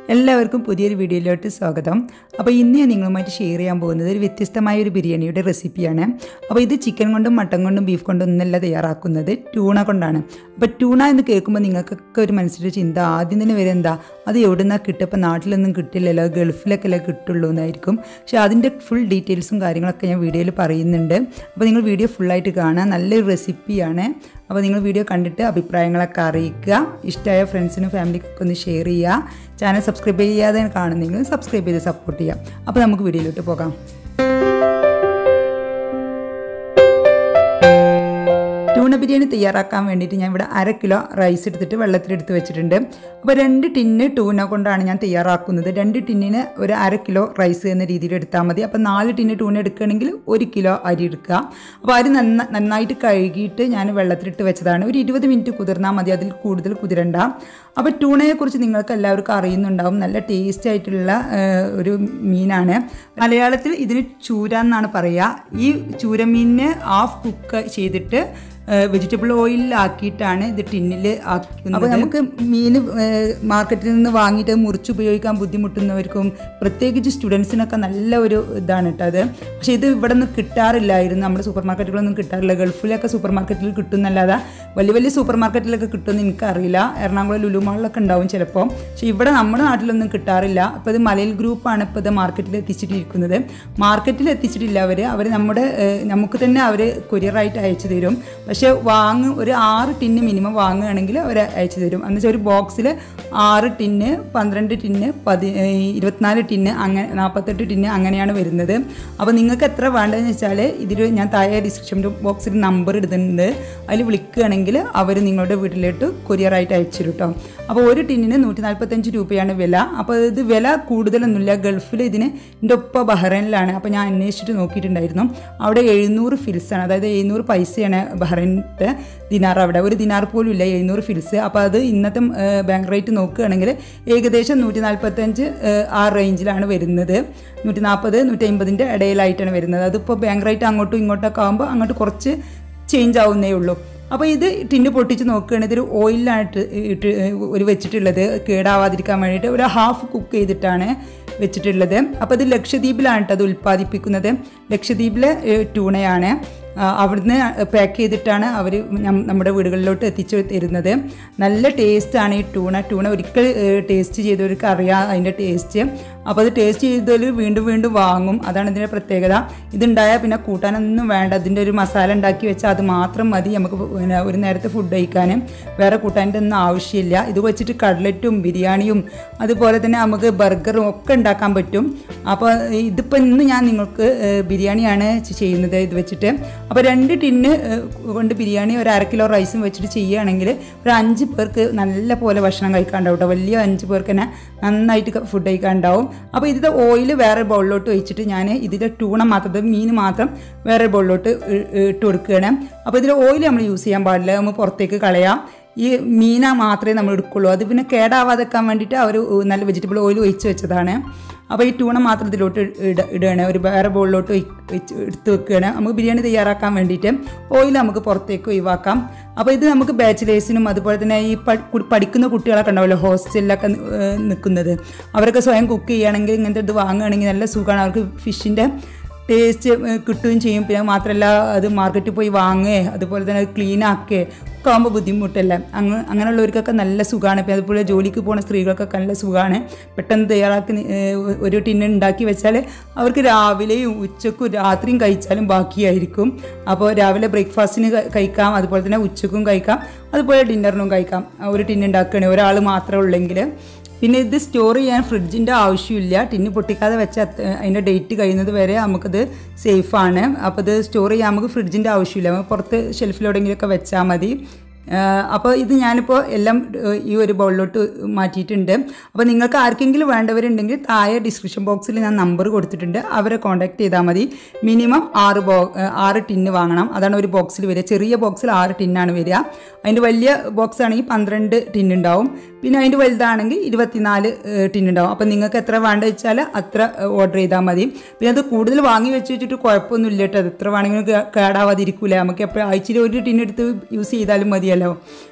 എല്ലാവർക്കും പുതിയൊരു വീഡിയോയിലോട്ട് സ്വാഗതം അപ്പോൾ ഇന്ന് ഞാൻ നിങ്ങളുമായിട്ട് ഷെയർ ചെയ്യാൻ പോകുന്നത് ഒരു വ്യത്യസ്തമായ ഒരു ബിരിയാണിയുടെ റെസിപ്പിയാണ് അപ്പോൾ ഇത് ചിക്കൻ കൊണ്ടും മട്ടൻ കൊണ്ടും ബീഫ് കൊണ്ടും ഒന്നല്ല തയ്യാറാക്കുന്നത് ട്യൂണ കൊണ്ടാണ് അപ്പോൾ ട്യൂണ എന്ന് കേൾക്കുമ്പോൾ നിങ്ങൾക്കൊക്കെ ഒരു മനസ്സിലൊരു ചിന്ത ആദ്യം തന്നെ വരെ എന്താ അത് എവിടെ നിന്നാണ് കിട്ടുക ഇപ്പോൾ നാട്ടിലൊന്നും കിട്ടില്ലല്ലോ ഗൾഫിലൊക്കെ അല്ലേ കിട്ടുള്ളൂ എന്നായിരിക്കും പക്ഷേ അതിൻ്റെ ഫുൾ ഡീറ്റെയിൽസും കാര്യങ്ങളൊക്കെ ഞാൻ വീഡിയോയിൽ പറയുന്നുണ്ട് അപ്പോൾ നിങ്ങൾ വീഡിയോ ഫുള്ളായിട്ട് കാണുക നല്ലൊരു റെസിപ്പിയാണ് അപ്പോൾ നിങ്ങൾ വീഡിയോ കണ്ടിട്ട് അഭിപ്രായങ്ങളൊക്കെ അറിയിക്കുക ഇഷ്ടമായ ഫ്രണ്ട്സിനും ഫാമിലിക്കൊക്കെ ഒന്ന് ഷെയർ ചെയ്യുക ചാനൽ സബ്സ്ക്രൈബ് ചെയ്യാതെ കാണുന്നെങ്കിൽ സബ്സ്ക്രൈബ് ചെയ്ത് സപ്പോർട്ട് ചെയ്യാം അപ്പോൾ നമുക്ക് വീഡിയോയിലോട്ട് പോകാം ട്യൂണ ബിരിയാണി തയ്യാറാക്കാൻ വേണ്ടിയിട്ട് ഞാൻ ഇവിടെ അര കിലോ റൈസ് എടുത്തിട്ട് വെള്ളത്തിലെടുത്ത് വെച്ചിട്ടുണ്ട് അപ്പോൾ രണ്ട് ടിന്ന് ട്യൂന കൊണ്ടാണ് ഞാൻ തയ്യാറാക്കുന്നത് രണ്ട് ടിന്നിന് ഒരു അര കിലോ റൈസ് എന്ന രീതിയിൽ എടുത്താൽ മതി അപ്പോൾ നാല് ടിന്ന് ട്യൂന എടുക്കുകയാണെങ്കിൽ ഒരു കിലോ അരി എടുക്കുക അപ്പോൾ അരി നന്ന നന്നായിട്ട് കഴുകിയിട്ട് ഞാൻ വെള്ളത്തിലിട്ട് വെച്ചതാണ് ഒരു ഇരുപത് മിനിറ്റ് കുതിർന്നാൽ മതി അതിൽ കൂടുതൽ കുതിരണ്ട അപ്പോൾ ട്യൂണയെക്കുറിച്ച് നിങ്ങൾക്ക് എല്ലാവർക്കും അറിയുന്നുണ്ടാവും നല്ല ടേസ്റ്റ് ആയിട്ടുള്ള ഒരു മീനാണ് മലയാളത്തിൽ ഇതിന് ചൂര എന്നാണ് പറയുക ഈ ചൂരമീനിനെ ഹാഫ് കുക്ക് ചെയ്തിട്ട് വെജിറ്റബിൾ ഓയിലാക്കിയിട്ടാണ് ഇത് ടിന്നിൽ ആക്കുന്നത് അപ്പോൾ നമുക്ക് മീൻ മാർക്കറ്റിൽ നിന്ന് വാങ്ങിയിട്ട് മുറിച്ച് ഉപയോഗിക്കാൻ ബുദ്ധിമുട്ടുന്നവർക്കും പ്രത്യേകിച്ച് സ്റ്റുഡൻസിനൊക്കെ നല്ല ഒരു ഇതാണ് കേട്ടോ അത് പക്ഷേ ഇത് ഇവിടെ നിന്ന് കിട്ടാറില്ലായിരുന്നു നമ്മുടെ സൂപ്പർ മാർക്കറ്റുകളൊന്നും കിട്ടാറില്ല ഗൾഫിലൊക്കെ സൂപ്പർ മാർക്കറ്റിൽ കിട്ടുന്നല്ലാതെ വലിയ വലിയ സൂപ്പർ മാർക്കറ്റിലൊക്കെ കിട്ടുമെന്ന് എനിക്കറിയില്ല എറണാകുളം ലുലുമാളിലൊക്കെ ഉണ്ടാവും ചിലപ്പോൾ പക്ഷേ ഇവിടെ നമ്മുടെ നാട്ടിലൊന്നും കിട്ടാറില്ല അപ്പോൾ ഇത് മലയിൽ ഗ്രൂപ്പാണ് ഇപ്പോൾ ഇത് മാർക്കറ്റിൽ എത്തിച്ചിട്ടിരിക്കുന്നത് മാർക്കറ്റിൽ എത്തിച്ചിട്ടില്ല അവർ അവർ നമ്മുടെ നമുക്ക് തന്നെ അവർ കൊറിയറായിട്ട് അയച്ചു തരും പക്ഷേ വാങ്ങ് ഒരു ആറ് ടിന്ന് മിനിമം വാങ്ങുകയാണെങ്കിൽ അവർ അയച്ചു തരും എന്ന് വെച്ചാൽ ഒരു ബോക്സിൽ ആറ് ടിന്ന് പന്ത്രണ്ട് ടിന്ന് പതി ഇരുപത്തിനാല് ടിന്ന് അങ്ങനെ നാൽപ്പത്തെട്ട് ടിന്ന് അങ്ങനെയാണ് വരുന്നത് അപ്പോൾ നിങ്ങൾക്ക് എത്ര വേണ്ടതെന്ന് വെച്ചാൽ ഇതിൽ ഞാൻ താഴെ ഡിസ്ക്രിപ്ഷൻ ബോക്സിൽ നമ്പർ ഇടുന്നുണ്ട് അതിൽ വിളിക്കുകയാണെങ്കിൽ അവർ നിങ്ങളുടെ വീട്ടിലോട്ട് കൊറിയറായിട്ട് അയച്ചു തരും കേട്ടോ അപ്പോൾ ഒരു ടിന്നിന് നൂറ്റി നാൽപ്പത്തഞ്ച് രൂപയാണ് വില അപ്പോൾ ഇത് വില കൂടുതലൊന്നുമില്ല ഗൾഫിൽ ഇതിന് എൻ്റെ ഒപ്പ ബഹ്റൈനിലാണ് അപ്പോൾ ഞാൻ അന്വേഷിച്ചിട്ട് നോക്കിയിട്ടുണ്ടായിരുന്നു അവിടെ എഴുന്നൂറ് ഫിൽസാണ് അതായത് എഴുന്നൂറ് പൈസയാണ് ബഹ്റൈനത്തെ ദിനാർ അവിടെ ഒരു ദിനാർ പോലും ഇല്ല എഴുന്നൂറ് ഫിൽസ് അപ്പോൾ അത് ഇന്നത്തെ ബാങ്ക് റേറ്റ് നോക്കുകയാണെങ്കിൽ ഏകദേശം നൂറ്റി നാൽപ്പത്തഞ്ച് ആ റേഞ്ചിലാണ് വരുന്നത് നൂറ്റി നാൽപ്പത് നൂറ്റി അമ്പതിൻ്റെ ഇടയിലായിട്ടാണ് വരുന്നത് അതിപ്പോൾ ബാങ്ക് റേറ്റ് അങ്ങോട്ടും ഇങ്ങോട്ടൊക്കെ ആകുമ്പോൾ അങ്ങോട്ട് കുറച്ച് ചേഞ്ച് ആവുന്നേ ഉള്ളൂ അപ്പോൾ ഇത് ടിന്ന് പൊട്ടിച്ച് നോക്കുകയാണെങ്കിൽ ഇതൊരു ഓയിലായിട്ട് ഇട്ട് ഒരു വെച്ചിട്ടുള്ളത് കേടാവാതിരിക്കാൻ വേണ്ടിയിട്ട് ഒരു ഹാഫ് കുക്ക് ചെയ്തിട്ടാണ് വെച്ചിട്ടുള്ളത് അപ്പോൾ ഇത് ലക്ഷദ്വീപിലാണ് കേട്ടോ അത് ഉൽപ്പാദിപ്പിക്കുന്നത് ലക്ഷദ്വീപിലെ ട്യൂണയാണ് അവിടുന്ന് പാക്ക് ചെയ്തിട്ടാണ് അവർ നമ്മുടെ വീടുകളിലോട്ട് എത്തിച്ചു തരുന്നത് നല്ല ടേസ്റ്റാണ് ഈ ട്യൂണ ട്യൂണ ഒരിക്കൽ ടേസ്റ്റ് ചെയ്തവർക്ക് അറിയാം അതിൻ്റെ ടേസ്റ്റ് അപ്പോൾ അത് ടേസ്റ്റ് ചെയ്തതിൽ വീണ്ടും വീണ്ടും വാങ്ങും അതാണ് ഇതിൻ്റെ പ്രത്യേകത ഇതുണ്ടായാൽ പിന്നെ കൂട്ടാനൊന്നും വേണ്ട അതിൻ്റെ ഒരു മസാല ഉണ്ടാക്കി വെച്ചാൽ അത് മാത്രം മതി നമുക്ക് പിന്നെ ഒരു നേരത്തെ ഫുഡ് കഴിക്കാൻ വേറെ കൂട്ടാൻ്റെ ഒന്നും ആവശ്യമില്ല ഇത് വെച്ചിട്ട് കട്ലറ്റും ബിരിയാണിയും അതുപോലെ തന്നെ നമുക്ക് ബർഗറും ഒക്കെ ഉണ്ടാക്കാൻ പറ്റും അപ്പോൾ ഇതിപ്പോൾ ഇന്ന് ഞാൻ നിങ്ങൾക്ക് ബിരിയാണിയാണ് ചെയ്യുന്നത് ഇത് വെച്ചിട്ട് അപ്പോൾ രണ്ട് ടിന്ന് കൊണ്ട് ബിരിയാണി ഒരു അര കിലോ റൈസും വെച്ചിട്ട് ചെയ്യുകയാണെങ്കിൽ ഒരു അഞ്ച് പേർക്ക് നല്ല പോലെ ഭക്ഷണം കഴിക്കാണ്ടാവും കേട്ടോ വലിയ അഞ്ച് പേർക്ക് തന്നെ നന്നായിട്ട് ഫുഡ് കഴിക്കാനുണ്ടാവും അപ്പോൾ ഇതിൻ്റെ ഓയിൽ വേറെ ബൗളിലോട്ട് ഒഴിച്ചിട്ട് ഞാൻ ഇതിൻ്റെ ടൂണ മാത്രം മീൻ മാത്രം വേറെ ബൗളിലോട്ട് ഇട്ട് കൊടുക്കുകയാണ് അപ്പോൾ ഇതിൽ ഓയിൽ നമ്മൾ യൂസ് ചെയ്യാൻ പാടില്ല നമ്മൾ പുറത്തേക്ക് കളയാം ഈ മീന മാത്രമേ നമ്മൾ എടുക്കുള്ളൂ അത് പിന്നെ കേടാവാതെക്കാൻ വേണ്ടിയിട്ട് അവർ നല്ല വെജിറ്റബിൾ ഓയിൽ ഒഴിച്ച് വെച്ചതാണ് അപ്പോൾ ഈ ടൂണ മാത്രം ഇതിലോട്ട് ഇട ഇടുകയാണ് ഒരു വേറെ ബോളിലോട്ട് വെച്ച് എടുത്ത് വെക്കുകയാണ് നമുക്ക് ബിരിയാണി തയ്യാറാക്കാൻ വേണ്ടിയിട്ട് ഓയിൽ നമുക്ക് പുറത്തേക്ക് ഒഴിവാക്കാം അപ്പോൾ ഇത് നമുക്ക് ബാച്ചിലേഴ്സിനും അതുപോലെ തന്നെ ഈ പഠിക്കുന്ന കുട്ടികളൊക്കെ ഉണ്ടാവുമല്ലോ ഹോസ്റ്റലിലൊക്കെ നിൽക്കുന്നത് അവരൊക്കെ സ്വയം കുക്ക് ചെയ്യുകയാണെങ്കിൽ ഇങ്ങനത്തെ ഇത് വാങ്ങുകയാണെങ്കിൽ നല്ല സുഖമാണ് അവർക്ക് ഫിഷിൻ്റെ ടേസ്റ്റ് കിട്ടുകയും ചെയ്യും പിന്നെ മാത്രമല്ല അത് മാർക്കറ്റിൽ പോയി വാങ്ങുകയെ അതുപോലെ തന്നെ അത് ക്ലീൻ ആക്കുകയെ ഒക്കെ ആകുമ്പോൾ ബുദ്ധിമുട്ടല്ല അങ്ങ് അങ്ങനെയുള്ളവർക്കൊക്കെ നല്ല സുഖമാണ് ഇപ്പം അതുപോലെ ജോലിക്ക് പോകുന്ന സ്ത്രീകൾക്കൊക്കെ നല്ല സുഖമാണ് പെട്ടെന്ന് തയ്യാറാക്കി ഒരു ടിന്ന് ഉണ്ടാക്കി വെച്ചാൽ അവർക്ക് രാവിലെയും ഉച്ചക്കും രാത്രിയും കഴിച്ചാലും ബാക്കിയായിരിക്കും അപ്പോൾ രാവിലെ ബ്രേക്ക്ഫാസ്റ്റിന് കഴിക്കാം അതുപോലെ തന്നെ ഉച്ചക്കും കഴിക്കാം അതുപോലെ ഡിന്നറിനും കഴിക്കാം ഒരു ടിന്ന് ഉണ്ടാക്കുകയാണ് ഒരാൾ മാത്രമേ ഉള്ളെങ്കിൽ പിന്നെ ഇത് സ്റ്റോർ ചെയ്യാൻ ഫ്രിഡ്ജിൻ്റെ ആവശ്യമില്ല ടിന്ന് പൊട്ടിക്കാതെ വെച്ച അതിൻ്റെ ഡേറ്റ് കഴിയുന്നത് വരെ നമുക്കത് സേഫാണ് അപ്പോൾ ഇത് സ്റ്റോർ ചെയ്യാൻ നമുക്ക് ഫ്രിഡ്ജിൻ്റെ ആവശ്യമില്ല നമുക്ക് പുറത്ത് ഷെൽഫിലെവിടെയെങ്കിലുമൊക്കെ വെച്ചാൽ മതി അപ്പോൾ ഇത് ഞാനിപ്പോൾ എല്ലാം ഈ ഒരു ബൗളിലോട്ട് മാറ്റിയിട്ടുണ്ട് അപ്പോൾ നിങ്ങൾക്ക് ആർക്കെങ്കിലും വേണ്ടവരുണ്ടെങ്കിൽ താഴെ ഡിസ്ക്രിപ്ഷൻ ബോക്സിൽ ഞാൻ നമ്പർ കൊടുത്തിട്ടുണ്ട് അവരെ കോൺടാക്ട് ചെയ്താൽ മതി മിനിമം ആറ് ബോ ആറ് ടിന്ന് വാങ്ങണം അതാണ് ഒരു ബോക്സിൽ വരിക ചെറിയ ബോക്സിൽ ആറ് ടിന്നാണ് വരിക അതിൻ്റെ വലിയ ബോക്സ് ആണെങ്കിൽ പന്ത്രണ്ട് ടിൻ ഉണ്ടാവും പിന്നെ അതിൻ്റെ വലുതാണെങ്കിൽ ഇരുപത്തിനാല് ടിൻ ഉണ്ടാവും അപ്പോൾ നിങ്ങൾക്ക് എത്ര വേണ്ട വെച്ചാൽ അത്ര ഓർഡർ ചെയ്താൽ മതി പിന്നെ അത് കൂടുതൽ വാങ്ങി വെച്ച് വെച്ചിട്ട് കുഴപ്പമൊന്നുമില്ല കേട്ടോ അത് എത്ര വേണമെങ്കിലും കേ- കേടാവാതിരിക്കൂല നമുക്ക് എപ്പോഴും ആഴ്ചയിൽ ഒരു ടിൻ എടുത്ത് യൂസ് ചെയ്താലും മതിയല്ലോ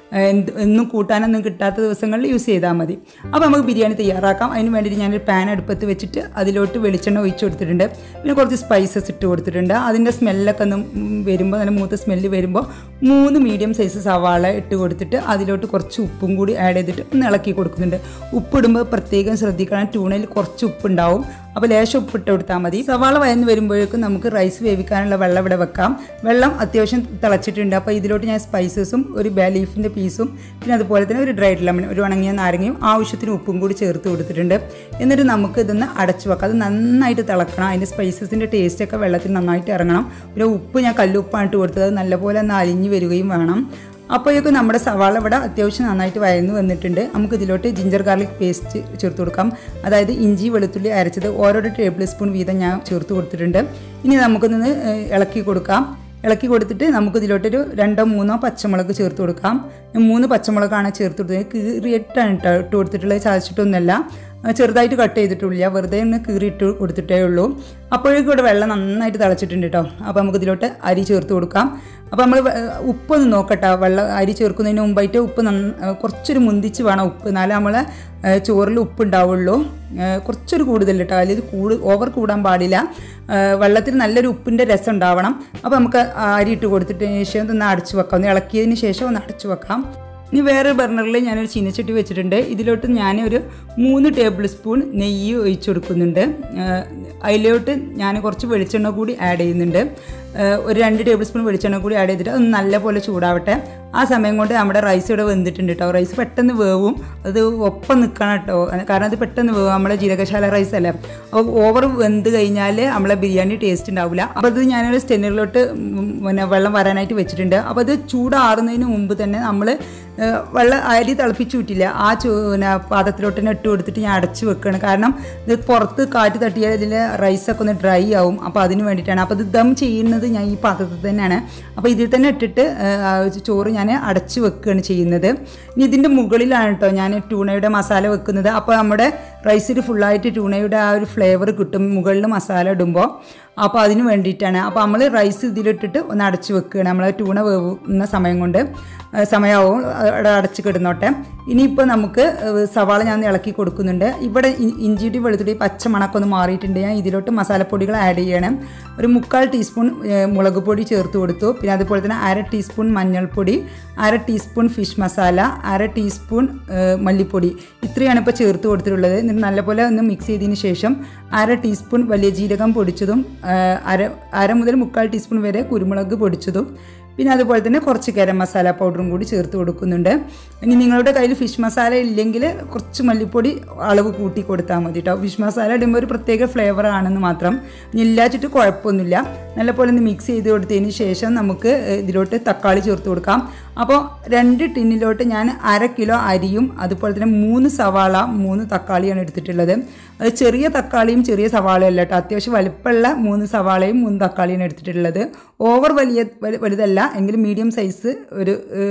എന്ത് എന്നും കൂട്ടാനൊന്നും കിട്ടാത്ത ദിവസങ്ങളിൽ യൂസ് ചെയ്താൽ മതി അപ്പോൾ നമുക്ക് ബിരിയാണി തയ്യാറാക്കാം അതിന് വേണ്ടിയിട്ട് ഞാനൊരു പാൻ അടുപ്പത്ത് വെച്ചിട്ട് അതിലോട്ട് വെളിച്ചെണ്ണ ഒഴിച്ച് കൊടുത്തിട്ടുണ്ട് പിന്നെ കുറച്ച് സ്പൈസസ് ഇട്ട് കൊടുത്തിട്ടുണ്ട് അതിൻ്റെ സ്മെല്ലൊക്കെ ഒന്ന് വരുമ്പോൾ നല്ല മൂത്ത സ്മെല്ല് വരുമ്പോൾ മൂന്ന് മീഡിയം സൈസ് സവാള ഇട്ട് കൊടുത്തിട്ട് അതിലോട്ട് കുറച്ച് ഉപ്പും കൂടി ആഡ് ചെയ്തിട്ട് ഒന്ന് ഇളക്കി കൊടുക്കുന്നുണ്ട് ഉപ്പിടുമ്പോൾ പ്രത്യേകം ശ്രദ്ധിക്കണം ട്യൂണയിൽ കുറച്ച് ഉപ്പുണ്ടാവും അപ്പോൾ ലേശം ഉപ്പിട്ട് കൊടുത്താൽ മതി സവാള വയന്ന് വരുമ്പോഴേക്കും നമുക്ക് റൈസ് വേവിക്കാനുള്ള വെള്ളം ഇവിടെ വെക്കാം വെള്ളം അത്യാവശ്യം തിളച്ചിട്ടുണ്ട് അപ്പോൾ ഇതിലോട്ട് ഞാൻ സ്പൈസസും ഒരു ബേ ലീഫിൻ്റെ പീസും പിന്നെ അതുപോലെ തന്നെ ഒരു ഡ്രൈഡ് ലെമൺ ഒരു ഉണങ്ങിയ നാരങ്ങയും ആവശ്യത്തിന് ഉപ്പും കൂടി ചേർത്ത് കൊടുത്തിട്ടുണ്ട് എന്നിട്ട് നമുക്ക് ഇതൊന്ന് അടച്ചു വെക്കാം അത് നന്നായിട്ട് തിളക്കണം അതിൻ്റെ സ്പൈസസിൻ്റെ ടേസ്റ്റൊക്കെ വെള്ളത്തിൽ നന്നായിട്ട് ഇറങ്ങണം പിന്നെ ഉപ്പ് ഞാൻ കല്ലുപ്പാണ് ഇട്ട് കൊടുത്തത് അത് നല്ലപോലെ ഒന്ന് അലിഞ്ഞ് വരികയും വേണം അപ്പോഴേക്കും നമ്മുടെ സവാള ഇവിടെ അത്യാവശ്യം നന്നായിട്ട് വയന്ന് വന്നിട്ടുണ്ട് നമുക്ക് ഇതിലോട്ട് ജിഞ്ചർ ഗാർലിക് പേസ്റ്റ് ചേർത്ത് കൊടുക്കാം അതായത് ഇഞ്ചി വെളുത്തുള്ളി അരച്ചത് ഓരോ ടേബിൾ സ്പൂൺ വീതം ഞാൻ ചേർത്ത് കൊടുത്തിട്ടുണ്ട് ഇനി നമുക്കൊന്ന് ഇളക്കി കൊടുക്കാം ഇളക്കി കൊടുത്തിട്ട് നമുക്ക് ഇതിലോട്ടൊരു രണ്ടോ മൂന്നോ പച്ചമുളക് ചേർത്ത് കൊടുക്കാം ഞാൻ മൂന്ന് പച്ചമുളകാണ് ചേർത്ത് കൊടുത്തത് കീറിയിട്ടാണ് കേട്ടോ ഇട്ട് കൊടുത്തിട്ടുള്ളത് ചതച്ചിട്ടൊന്നുമല്ല ചെറുതായിട്ട് കട്ട് ചെയ്തിട്ടില്ല വെറുതെ ഒന്ന് കീറിയിട്ട് കൊടുത്തിട്ടേ ഉള്ളൂ അപ്പോഴേക്കും ഇവിടെ വെള്ളം നന്നായിട്ട് തിളച്ചിട്ടുണ്ട് കേട്ടോ അപ്പോൾ നമുക്ക് ഇതിലോട്ട് അരി ചേർത്ത് കൊടുക്കാം അപ്പോൾ നമ്മൾ ഉപ്പൊന്ന് നോക്കട്ടെ വെള്ളം അരി ചേർക്കുന്നതിന് മുമ്പായിട്ട് ഉപ്പ് നന്ന കുറച്ചൊരു മുന്തിച്ച് വേണം ഉപ്പ് എന്നാലേ നമ്മൾ ചോറിൽ ഉപ്പ് ഉണ്ടാവുള്ളൂ കുറച്ചൊരു കൂടുതൽ കേട്ടോ അതിൽ കൂട് ഓവർ കൂടാൻ പാടില്ല വെള്ളത്തിൽ നല്ലൊരു ഉപ്പിൻ്റെ രസം ഉണ്ടാവണം അപ്പോൾ നമുക്ക് അരി ഇട്ട് കൊടുത്തിട്ടതിന് ശേഷം ഒന്ന് അടച്ചു വെക്കാം ഒന്ന് ഇളക്കിയതിന് ശേഷം ഒന്ന് അടച്ചു വെക്കാം ഇനി വേറെ ബർണറിൽ ഞാനൊരു ചീനച്ചട്ടി വെച്ചിട്ടുണ്ട് ഇതിലോട്ട് ഞാനൊരു മൂന്ന് ടേബിൾ സ്പൂൺ നെയ്യ് ഒഴിച്ചു കൊടുക്കുന്നുണ്ട് അതിലോട്ട് ഞാൻ കുറച്ച് വെളിച്ചെണ്ണ കൂടി ആഡ് ചെയ്യുന്നുണ്ട് ഒരു രണ്ട് ടേബിൾ സ്പൂൺ വെളിച്ചെണ്ണ കൂടി ആഡ് ചെയ്തിട്ട് അത് നല്ലപോലെ ചൂടാവട്ടെ ആ സമയം കൊണ്ട് നമ്മുടെ റൈസ് ഇവിടെ വെന്തിട്ടുണ്ട് കേട്ടോ റൈസ് പെട്ടെന്ന് വേവും അത് ഒപ്പം നിൽക്കണം കേട്ടോ കാരണം അത് പെട്ടെന്ന് വേവും നമ്മളെ ജീരകശാല റൈസ് അല്ലേ അപ്പോൾ ഓവർ വെന്ത് കഴിഞ്ഞാൽ നമ്മളെ ബിരിയാണി ടേസ്റ്റ് ഉണ്ടാവില്ല അപ്പോൾ അത് ഞാനൊരു സ്റ്റെന്നറിലോട്ട് പിന്നെ വെള്ളം വരാനായിട്ട് വെച്ചിട്ടുണ്ട് അപ്പോൾ അത് ചൂടാറുന്നതിന് മുമ്പ് തന്നെ നമ്മൾ വെള്ളം അരി തിളപ്പിച്ച് വിട്ടില്ല ആ ചൂ പിന്നെ പാത്രത്തിലോട്ട് തന്നെ ഇട്ട് കൊടുത്തിട്ട് ഞാൻ അടച്ചു വെക്കുകയാണ് കാരണം ഇത് പുറത്ത് കാറ്റ് തട്ടിയാൽ ഇതിൽ റൈസൊക്കെ ഒന്ന് ഡ്രൈ ആവും അപ്പോൾ അതിന് വേണ്ടിയിട്ടാണ് അപ്പോൾ ഇത് ദം ചെയ്യുന്നത് ഞാൻ ഈ പാത്രത്തിൽ തന്നെയാണ് അപ്പോൾ ഇതിൽ തന്നെ ഇട്ടിട്ട് ചോറ് ഞാൻ അടച്ചു വെക്കുകയാണ് ചെയ്യുന്നത് ഇനി ഇതിൻ്റെ മുകളിലാണ് കേട്ടോ ഞാൻ ട്യൂണയുടെ മസാല വെക്കുന്നത് അപ്പോൾ നമ്മുടെ റൈസിൽ ഫുള്ളായിട്ട് ട്യൂണയുടെ ആ ഒരു ഫ്ലേവർ കിട്ടും മുകളിൽ മസാല ഇടുമ്പോൾ അപ്പോൾ അതിന് വേണ്ടിയിട്ടാണ് അപ്പോൾ നമ്മൾ റൈസ് ഇതിലിട്ടിട്ട് ഒന്ന് അടച്ചു വെക്കുകയാണ് നമ്മൾ ട്യൂണ വേവുന്ന സമയം കൊണ്ട് സമയമാവും അവിടെ അടച്ച് കിടന്നോട്ടെ ഇനിയിപ്പോൾ നമുക്ക് സവാള ഞാൻ ഇളക്കി കൊടുക്കുന്നുണ്ട് ഇവിടെ ഇഞ്ചിയുടെ വെളുത്തുള്ളി പച്ച മണക്കം ഒന്ന് മാറിയിട്ടുണ്ട് ഞാൻ ഇതിലോട്ട് മസാലപ്പൊടികൾ ആഡ് ചെയ്യണം ഒരു മുക്കാൽ ടീസ്പൂൺ മുളക് പൊടി ചേർത്ത് കൊടുത്തു പിന്നെ അതുപോലെ തന്നെ അര ടീസ്പൂൺ മഞ്ഞൾപ്പൊടി അര ടീസ്പൂൺ ഫിഷ് മസാല അര ടീസ്പൂൺ മല്ലിപ്പൊടി ഇത്രയാണ് ഇപ്പോൾ ചേർത്ത് കൊടുത്തിട്ടുള്ളത് എന്നിട്ട് നല്ലപോലെ ഒന്ന് മിക്സ് ചെയ്തതിന് ശേഷം അര ടീസ്പൂൺ വലിയ ജീരകം പൊടിച്ചതും അര അര മുതൽ മുക്കാൽ ടീസ്പൂൺ വരെ കുരുമുളക് പൊടിച്ചതും പിന്നെ അതുപോലെ തന്നെ കുറച്ച് ഗരം മസാല പൗഡറും കൂടി ചേർത്ത് കൊടുക്കുന്നുണ്ട് ഇനി നിങ്ങളുടെ കയ്യിൽ ഫിഷ് മസാല ഇല്ലെങ്കിൽ കുറച്ച് മല്ലിപ്പൊടി അളവ് കൂട്ടി കൊടുത്താൽ മതി കേട്ടോ ഫിഷ് മസാല ഇടുമ്പോൾ ഒരു പ്രത്യേക ഫ്ലേവർ ആണെന്ന് മാത്രം ഇനി ഇല്ലാച്ചിട്ട് കുഴപ്പമൊന്നുമില്ല നല്ലപോലെ ഒന്ന് മിക്സ് ചെയ്ത് കൊടുത്തതിന് ശേഷം നമുക്ക് ഇതിലോട്ട് തക്കാളി ചേർത്ത് കൊടുക്കാം അപ്പോൾ രണ്ട് ടിന്നിലോട്ട് ഞാൻ അര കിലോ അരിയും അതുപോലെ തന്നെ മൂന്ന് സവാള മൂന്ന് തക്കാളിയാണ് എടുത്തിട്ടുള്ളത് അത് ചെറിയ തക്കാളിയും ചെറിയ സവാളയും അല്ല കേട്ടോ അത്യാവശ്യം വലിപ്പമുള്ള മൂന്ന് സവാളയും മൂന്ന് തക്കാളിയാണ് എടുത്തിട്ടുള്ളത് ഓവർ വലിയ വലുതല്ല എങ്കിലും മീഡിയം സൈസ് ഒരു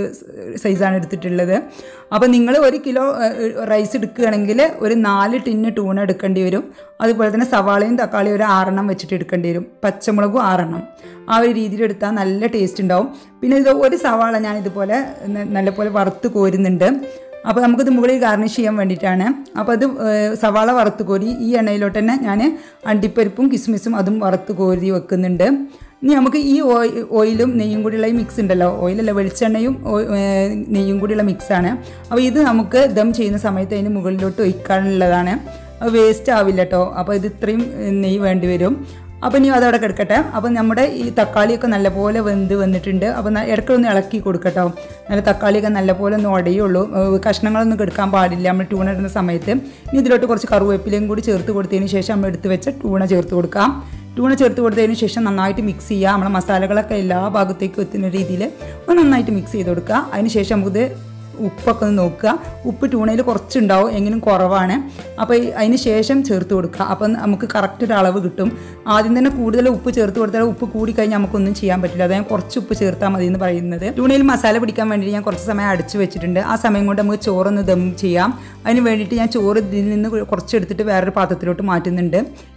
സൈസാണ് എടുത്തിട്ടുള്ളത് അപ്പോൾ നിങ്ങൾ ഒരു കിലോ റൈസ് എടുക്കുകയാണെങ്കിൽ ഒരു നാല് ടിന്ന് ടൂൺ എടുക്കേണ്ടി വരും അതുപോലെ തന്നെ സവാളയും തക്കാളിയും ഒരു ആറെണ്ണം വെച്ചിട്ട് എടുക്കേണ്ടി വരും പച്ചമുളകും ആറെണ്ണം ആ ഒരു രീതിയിൽ എടുത്താൽ നല്ല ടേസ്റ്റ് ഉണ്ടാവും പിന്നെ ഇത് ഒരു സവാള ഞാൻ ഇതുപോലെ നല്ലപോലെ വറുത്ത് കോരുന്നുണ്ട് അപ്പോൾ നമുക്കിത് മുകളിൽ ഗാർണിഷ് ചെയ്യാൻ വേണ്ടിയിട്ടാണ് അപ്പോൾ അത് സവാള വറുത്ത് കോരി ഈ എണ്ണയിലോട്ട് തന്നെ ഞാൻ അണ്ടിപ്പരിപ്പും കിസ്മിസും അതും വറുത്ത് കോരി വെക്കുന്നുണ്ട് ഇനി നമുക്ക് ഈ ഓയിലും നെയ്യും കൂടിയുള്ള ഈ മിക്സ് ഉണ്ടല്ലോ ഓയിലല്ല വെളിച്ചെണ്ണയും നെയ്യും കൂടിയുള്ള മിക്സാണ് അപ്പോൾ ഇത് നമുക്ക് ദം ചെയ്യുന്ന സമയത്ത് അതിന് മുകളിലോട്ട് ഒഴിക്കാനുള്ളതാണ് വേസ്റ്റ് ആവില്ല കേട്ടോ അപ്പോൾ ഇത് ഇത്രയും നെയ്യ് വേണ്ടി വരും അപ്പോൾ ഇനി അതവിടെ കിടക്കട്ടെ അപ്പോൾ നമ്മുടെ ഈ തക്കാളിയൊക്കെ നല്ലപോലെ വെന്ത് വന്നിട്ടുണ്ട് അപ്പോൾ ഇടയ്ക്കൊന്ന് ഇളക്കി കൊടുക്കട്ടോ നല്ല തക്കാളിയൊക്കെ നല്ലപോലെ ഒന്ന് ഉടയുള്ളൂ കഷ്ണങ്ങളൊന്നും കെടുക്കാൻ പാടില്ല നമ്മൾ ടൂണ ഇടുന്ന സമയത്ത് ഇനി ഇതിലോട്ട് കുറച്ച് കറുവേപ്പിലയും കൂടി ചേർത്ത് കൊടുത്തതിന് ശേഷം നമ്മൾ എടുത്ത് വെച്ച ടൂണ ചേർത്ത് കൊടുക്കാം ടൂണ ചേർത്ത് കൊടുത്തതിന് ശേഷം നന്നായിട്ട് മിക്സ് ചെയ്യുക നമ്മളെ മസാലകളൊക്കെ എല്ലാ ഭാഗത്തേക്കും എത്തുന്ന രീതിയിൽ ഒന്ന് നന്നായിട്ട് മിക്സ് ചെയ്ത് കൊടുക്കുക അതിന് ശേഷം നമുക്കിത് ഉപ്പൊക്കെ ഒന്ന് നോക്കുക ഉപ്പ് ട്യൂണയിൽ കുറച്ചുണ്ടാവും എങ്കിലും കുറവാണ് അപ്പോൾ അതിന് ശേഷം ചേർത്ത് കൊടുക്കുക അപ്പം നമുക്ക് കറക്റ്റ് ഒരു അളവ് കിട്ടും ആദ്യം തന്നെ കൂടുതൽ ഉപ്പ് ചേർത്ത് കൊടുത്താൽ ഉപ്പ് കൂടി കഴിഞ്ഞാൽ നമുക്കൊന്നും ചെയ്യാൻ പറ്റില്ല അതായത് കുറച്ച് ഉപ്പ് ചേർത്താൽ മതി എന്ന് പറയുന്നത് ട്യൂണയിൽ മസാല പിടിക്കാൻ വേണ്ടി ഞാൻ കുറച്ച് സമയം അടച്ചു വെച്ചിട്ടുണ്ട് ആ സമയം കൊണ്ട് നമുക്ക് ചോറൊന്ന് ദം ചെയ്യാം അതിന് വേണ്ടിയിട്ട് ഞാൻ ചോറ് ഇതിൽ നിന്ന് കുറച്ചെടുത്തിട്ട് വേറൊരു പാത്രത്തിലോട്ട് മാറ്റുന്നുണ്ട്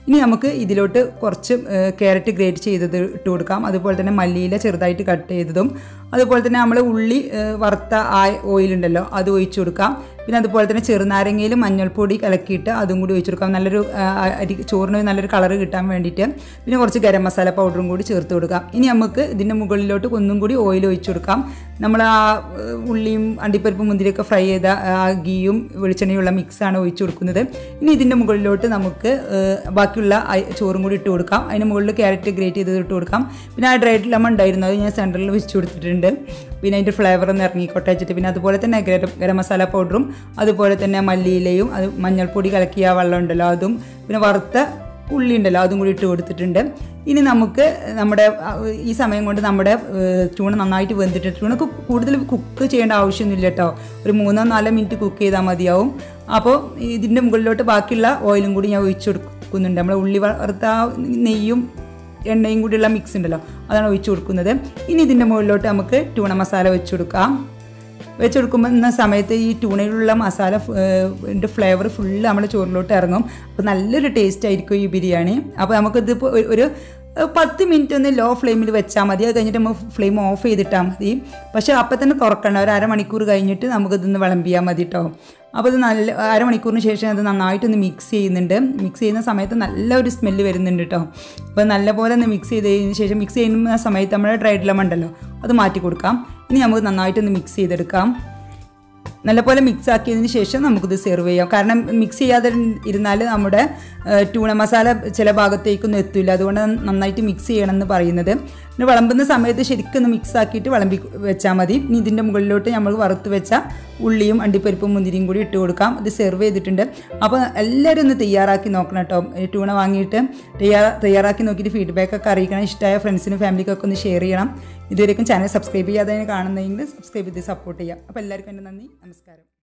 ഇനി നമുക്ക് ഇതിലോട്ട് കുറച്ച് ക്യാരറ്റ് ഗ്രേറ്റ് ചെയ്തത് ഇട്ട് കൊടുക്കാം അതുപോലെ തന്നെ മല്ലിയില ചെറുതായിട്ട് കട്ട് ചെയ്തതും അതുപോലെ തന്നെ നമ്മൾ ഉള്ളി ഏഹ്, വറുത്ത ആ ഓയിൽ ഉണ്ടല്ലോ അത് ഒഴിച്ചു കൊടുക്കാം പിന്നെ അതുപോലെ തന്നെ ചെറുനാരങ്ങയിൽ മഞ്ഞൾപ്പൊടി കലക്കിയിട്ട് അതും കൂടി ഒഴിച്ചു കൊടുക്കാം നല്ലൊരു ആ, അരി ചോറിന് നല്ലൊരു കളർ കിട്ടാൻ വേണ്ടിയിട്ട് പിന്നെ കുറച്ച് ഗരം മസാല പൗഡറും കൂടി ചേർത്ത് കൊടുക്കാം ഇനി നമുക്ക് ഇതിൻ്റെ മുകളിലോട്ട് ഒന്നും കൂടി ഓയിൽ ഒഴിച്ചു കൊടുക്കാം നമ്മൾ ആ ഏഹ്, ഉള്ളിയും അണ്ടിപ്പരിപ്പും മുന്തിരിയൊക്കെ ഫ്രൈ ചെയ്ത ആ ഗീയും വെളിച്ചെണ്ണയുള്ള മിക്സാണ് ഒഴിച്ചു കൊടുക്കുന്നത് ഇനി ഇതിൻ്റെ മുകളിലോട്ട് നമുക്ക് ഏഹ്, ബാക്കിയുള്ള അയ് ചോറും കൂടി ഇട്ട് കൊടുക്കാം അതിന് മുകളിൽ ക്യാരറ്റ് ഗ്രേറ്റ് ചെയ്തത് ഇട്ട് കൊടുക്കാം പിന്നെ ആ ഡ്രൈഡ് ലെമൺ ഉണ്ടായിരുന്നു അത് ഞാൻ സെൻറ്ററിൽ വെച്ച് കൊടുത്തിട്ടുണ്ട് പിന്നെ അതിൻ്റെ ഫ്ലേവർ ഒന്ന് ഇറങ്ങിക്കോട്ടെ വെച്ചിട്ട് പിന്നെ അതുപോലെ തന്നെ ഗരം ഗരം മസാല പൗഡറും അതുപോലെ തന്നെ മല്ലിയിലയും അത് മഞ്ഞൾപ്പൊടി കലക്കിയ വെള്ളം ഉണ്ടല്ലോ അതും പിന്നെ വറുത്ത ഉള്ളി ഉണ്ടല്ലോ അതും കൂടി ഇട്ട് കൊടുത്തിട്ടുണ്ട് ഇനി നമുക്ക് നമ്മുടെ ആ, ഈ സമയം കൊണ്ട് നമ്മുടെ ഏഹ്, ട്യൂണ നന്നായിട്ട് വെന്തിട്ട് ട്യൂണക്ക് കൂടുതൽ കുക്ക് ചെയ്യേണ്ട ആവശ്യമൊന്നുമില്ല കേട്ടോ ഒരു മൂന്നോ നാലോ മിനിറ്റ് കുക്ക് ചെയ്താൽ മതിയാവും അപ്പോൾ ഇതിൻ്റെ മുകളിലോട്ട് ബാക്കിയുള്ള ഓയിലും കൂടി ഞാൻ ഒഴിച്ചു കൊടുക്കുന്നുണ്ട് നമ്മൾ ഉള്ളി വറുത്ത ആ നെയ്യും എണ്ണയും കൂടിയുള്ള മിക്സ് ഉണ്ടല്ലോ അതാണ് ഒഴിച്ചു കൊടുക്കുന്നത് ഇനി ഇതിൻ്റെ മുകളിലോട്ട് നമുക്ക് ട്യൂണ മസാല വെച്ച് കൊടുക്കാം വെച്ച് കൊടുക്കുമ്പോൾ സമയത്ത് ഈ ട്യൂണയിലുള്ള മസാല ൻ്റെ ഫ്ലേവർ ഫുള്ള് നമ്മുടെ ചോറിലോട്ട് ഇറങ്ങും അപ്പോൾ നല്ലൊരു ടേസ്റ്റ് ആയിരിക്കും ഈ ബിരിയാണി അപ്പോൾ നമുക്കിതിപ്പോൾ ഒരു- ഒരു പത്ത് മിനിറ്റ് ഒന്ന് ലോ ഫ്ലെയിമിൽ വെച്ചാൽ മതി അത് കഴിഞ്ഞിട്ട് നമുക്ക് ഫ്ലെയിം ഓഫ് ചെയ്തിട്ടാൽ മതി പക്ഷേ അപ്പം തന്നെ തുറക്കണം ഒരു അരമണിക്കൂർ കഴിഞ്ഞിട്ട് നമുക്കിതൊന്ന് വിളമ്പിയാൽ മതി കേട്ടോ അപ്പോൾ ഇത് നല്ല അരമണിക്കൂറിന് ശേഷം അത് നന്നായിട്ടൊന്ന് മിക്സ് ചെയ്യുന്നുണ്ട് മിക്സ് ചെയ്യുന്ന സമയത്ത് നല്ലൊരു സ്മെല്ല് വരുന്നുണ്ട് കേട്ടോ അപ്പോൾ നല്ലപോലെ ഒന്ന് മിക്സ് ചെയ്തതിന് ശേഷം മിക്സ് ചെയ്യുന്ന സമയത്ത് നമ്മുടെ ഡ്രൈഡ് ലെമൺ ഉണ്ടല്ലോ അത് മാറ്റി കൊടുക്കാം ഇനി നമുക്ക് നന്നായിട്ടൊന്ന് മിക്സ് ചെയ്തെടുക്കാം നല്ലപോലെ മിക്സ് ആക്കിയതിന് ശേഷം നമുക്കിത് സെർവ് ചെയ്യാം കാരണം മിക്സ് ചെയ്യാതെ ഇരുന്നാൽ നമ്മുടെ ഏഹ്, ട്യൂണ മസാല ചില ഭാഗത്തേക്കൊന്നും എത്തില്ല അതുകൊണ്ട് നന്നായിട്ട് മിക്സ് ചെയ്യണം എന്ന് പറയുന്നത് പിന്നെ വിളമ്പുന്ന സമയത്ത് ശരിക്കും ഒന്ന് മിക്സ് ആക്കിയിട്ട് വിളമ്പി വെച്ചാൽ മതി ഇനി ഇതിൻ്റെ മുകളിലോട്ട് നമ്മൾ വറുത്ത് വെച്ച ഉള്ളിയും അണ്ടിപ്പരിപ്പും മുന്തിരിയും കൂടി ഇട്ട് കൊടുക്കാം ഇത് സെർവ് ചെയ്തിട്ടുണ്ട് അപ്പോൾ എല്ലാവരും ഒന്ന് തയ്യാറാക്കി നോക്കണം കേട്ടോ ഈ ട്യൂണ വാങ്ങിയിട്ട് തയ്യാറ തയ്യാറാക്കി നോക്കിയിട്ട് ഫീഡ്ബാക്ക് ഒക്കെ അറിയിക്കണം ഇഷ്ടമായ ഫ്രണ്ട്സിനും ഫാമിലിക്കൊക്കെ ഒന്ന് ഷെയർ ചെയ്യണം ഇതുവരെയും ചാനൽ സബ്സ്ക്രൈബ് ചെയ്യാതെ കാണുന്നതെങ്കിൽ സബ്സ്ക്രൈബ് ചെയ്ത് സപ്പോർട്ട് ചെയ്യാം അപ്പോൾ എല്ലാവർക്കും എൻ്റെ നന്ദി നമസ്കാരം